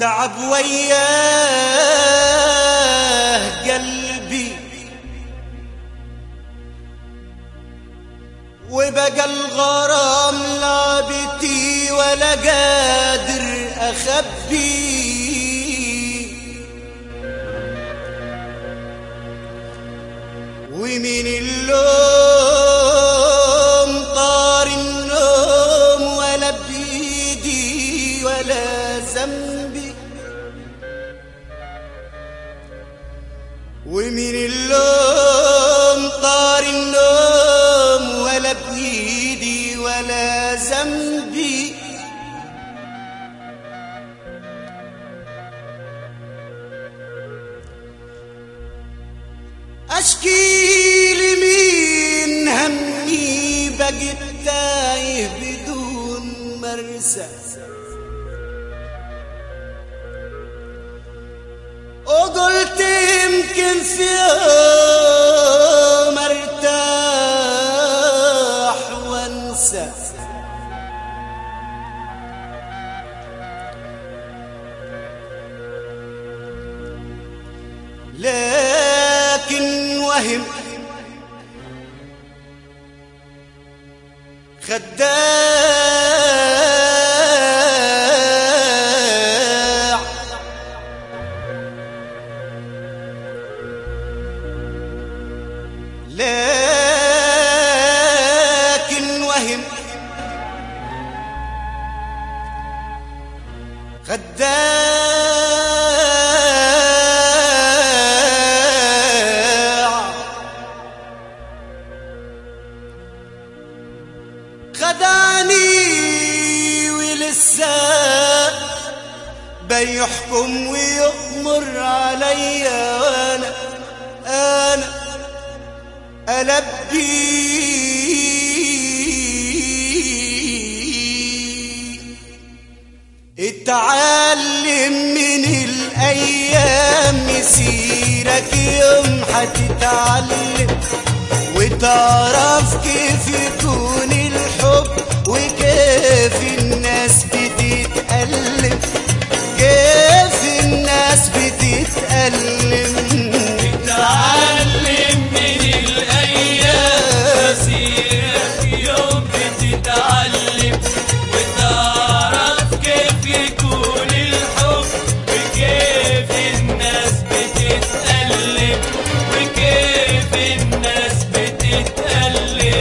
تعب وياه قلبي وبقى الغرام لعبتي ولا قادر اخبي ومن اللوم طار النوم ولا بيدي ولا ذنبي ومن اللوم طار النوم ولا بإيدي ولا ذنبي أشكي لمين همي بقيت تايه بدون مرسى وقلت يمكن في يوم ارتاح وانسى لكن وهم خداع لكن وهم خداع خدعني ولسه بيحكم ويأمر عليا وانا انا ألبي اتعلم من الأيام مسيرك يوم حتتعلم وتعرف كيف يكون الحب وكيف الناس بتتألم كيف الناس بتتألم تعلم من الأيام مسيرك يوم بتتعلم وتعرف كيف يكون الحب وكيف الناس بتتألم وكيف الناس بتتألم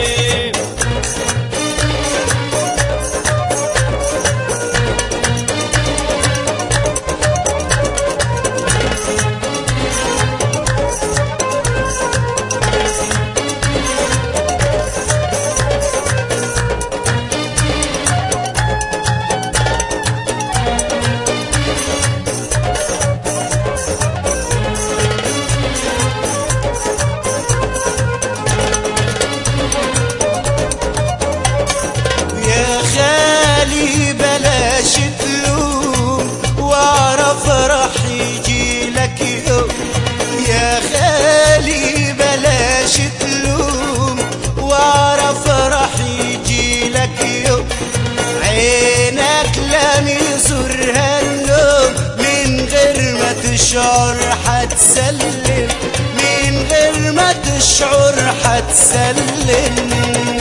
يا خالي بلاش تلوم واعرف راح يجي لك يوم يا خالي بلاش تلوم واعرف راح يجي لك يوم عينك لم يزورها النوم من غير ما تشعر حتسلم من غير ما تشعر حتسلم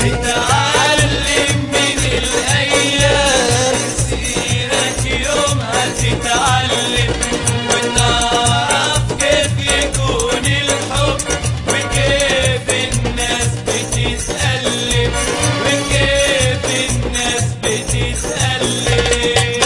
تعلم من الأيام مسيرك يوم هتتعلم وتعرف كيف يكون الحب وكيف الناس بتتألم وكيف الناس بتتألم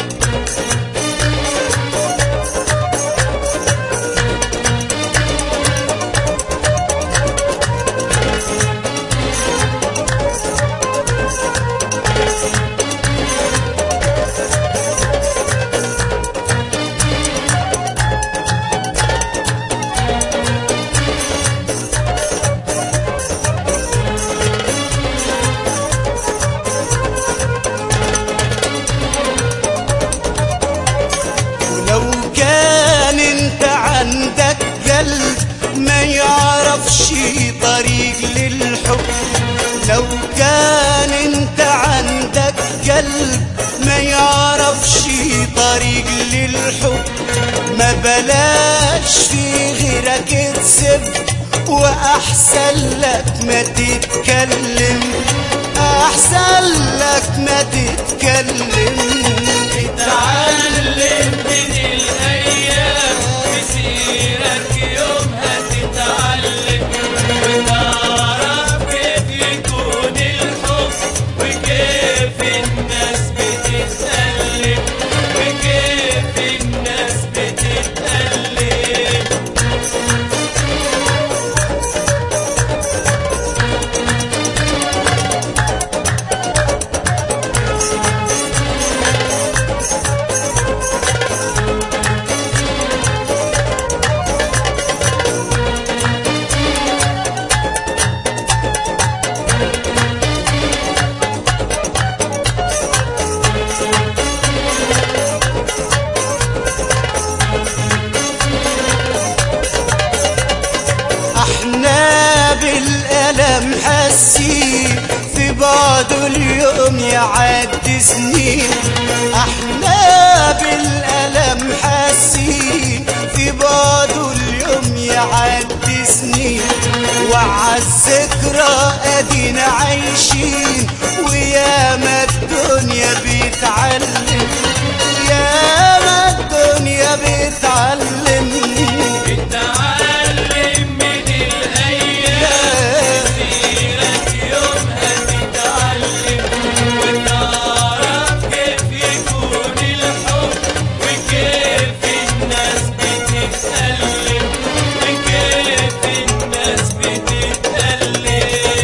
ولو كان انت عندك قلب ما يعرفش طريق للحب لو كان انت عندك قلب ما يعرفش طريق طريق للحب ما بلاش في غيرك تسب واحسن لك ما تتكلم احسن لك ما تتكلم اتعلم من الايام مسيرك يومها تتعلم وتعرف كيف يكون الحب وكيف الناس بتتألم وكيف الناس بتتألم احنا بالألم حاسين في بعض اليوم يعدي سنين احنا بالألم حاسين في بعض اليوم يعدي سنين وعالذكرى ادينا عايشين وياما الدنيا بيتعلم ياما الدنيا بيتعلم اتعلم من الايام مسيرك يومها تتعلم وتعرف كيف يكون الحب وكيف الناس بتتألم وكيف الناس بتتألم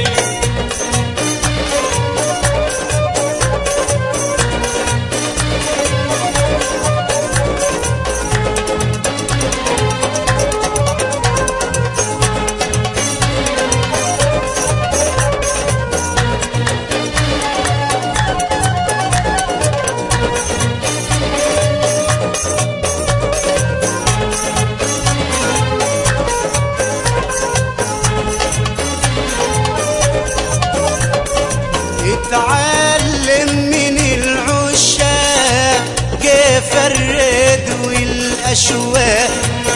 اتعلم من العشاق كيف الرد والاشواق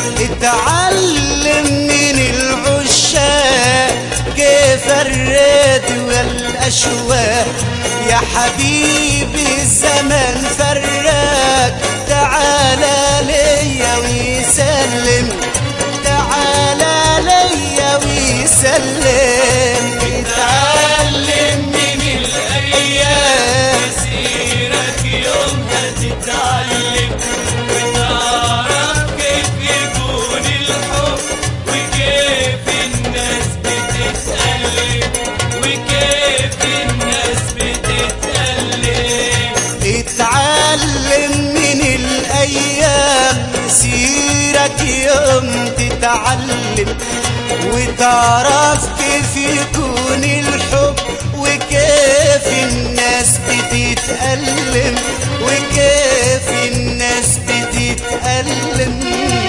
اتعلم من العشاق كيف الرد والاشواق يا حبيبي الزمن فراق تعالى ليا ويسلم تعالى ليا ويسلم اتعلم من الايام مسيرك يومها تتعلم وتعرف كيف يكون الحب وكيف الناس بتتألم وكيف الناس بتتألم اتعلم من الايام مسيرك يوم تتعلم وتعرف كيف يكون الحب وكيف الناس بتتألم وكيف الناس بتتألم